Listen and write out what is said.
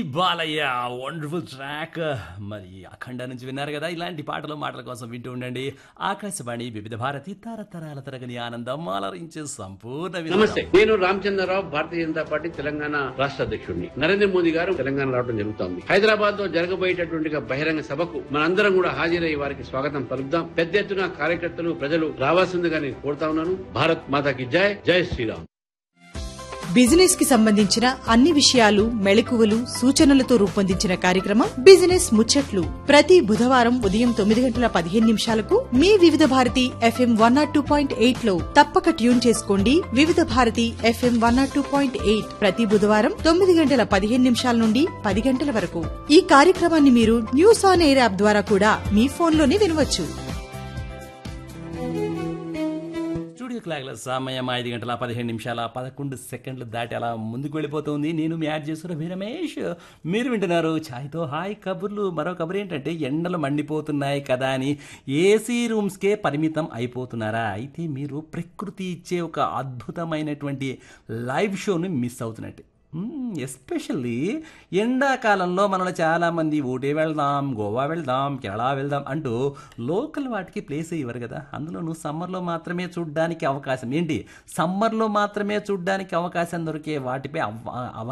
Balayya wonderful track మరి అఖండ నుంచి విన్నారు కదా ఇలాంటి పాటలు మాటల కోసం వింటూ ఉండండి ఆకాశవాణి వివిధ భారతి తరతరాల తరగని ఆనందం అలరించే సంపూర్ణ వినోదం. నమస్తే నేను రామచంద్రరావు భారతీయ జనతా పార్టీ తెలంగాణ రాష్ట్ర అధ్యక్షుడిని నరేంద్ర మోదీ గారు తెలంగాణ రావడం జరుగుతోంది హైదరాబాద్ లో జరగబోయేటటువంటి బహిరంగ సభకు మనందరం కూడా హాజరై వారికి స్వాగతం పలుకుదాం పెద్ద ఎత్తున కార్యకర్తలు ప్రజలు రావాల్సిందిగా నేను కోరుతా ఉన్నాను భారత్ మాతాకి జై జై శ్రీరామ్ బిజినెస్ కి సంబంధించిన అన్ని విషయాలు మెళకువలు సూచనలతో రూపొందించిన కార్యక్రమం బిజినెస్ ముచ్చట్లు ప్రతి బుధవారం ఉదయం తొమ్మిది గంటల పదిహేను నిమిషాలకు మీ Vividh Bharati FM one nought two point eight లో తప్పక ట్యూన్ చేసుకోండి Vividh Bharati FM one nought two point eight ప్రతి బుధవారం తొమ్మిది గంటల పదిహేను నిమిషాల నుండి పది గంటల వరకు ఈ కార్యక్రమాన్ని మీరు న్యూస్ ఆన్ ఎయిర్ యాప్ ద్వారా కూడా మీ ఫోన్లోనే వినవచ్చు స్టూడియో క్లాక్ల సమయం ఐదు గంటల పదిహేను నిమిషాల పదకొండు సెకండ్లు దాటి అలా ముందుకు వెళ్ళిపోతుంది నేను మీ యాడ్ చేస్తున్న మీ రమేష్ మీరు వింటున్నారు ఛాయ్తో హాయ్ కబుర్లు మరో కబురు ఏంటంటే ఎండలు మండిపోతున్నాయి కదా అని ఏసీ రూమ్స్కే పరిమితం అయిపోతున్నారా అయితే మీరు ప్రకృతి ఇచ్చే ఒక అద్భుతమైనటువంటి లైవ్ షోని మిస్ అవుతున్నట్టు ఎస్పెషల్లీ ఎండాకాలంలో మనలో చాలామంది ఊటీ వెళ్దాం గోవా వెళ్దాం కేరళ వెళ్దాం అంటూ లోకల్ వాటికి ప్లేస్ ఇవ్వరు కదా అందులోనూ సమ్మర్లో మాత్రమే చూడడానికి అవకాశం ఏంటి సమ్మర్లో మాత్రమే చూడడానికి అవకాశం దొరికే వాటిపై అవ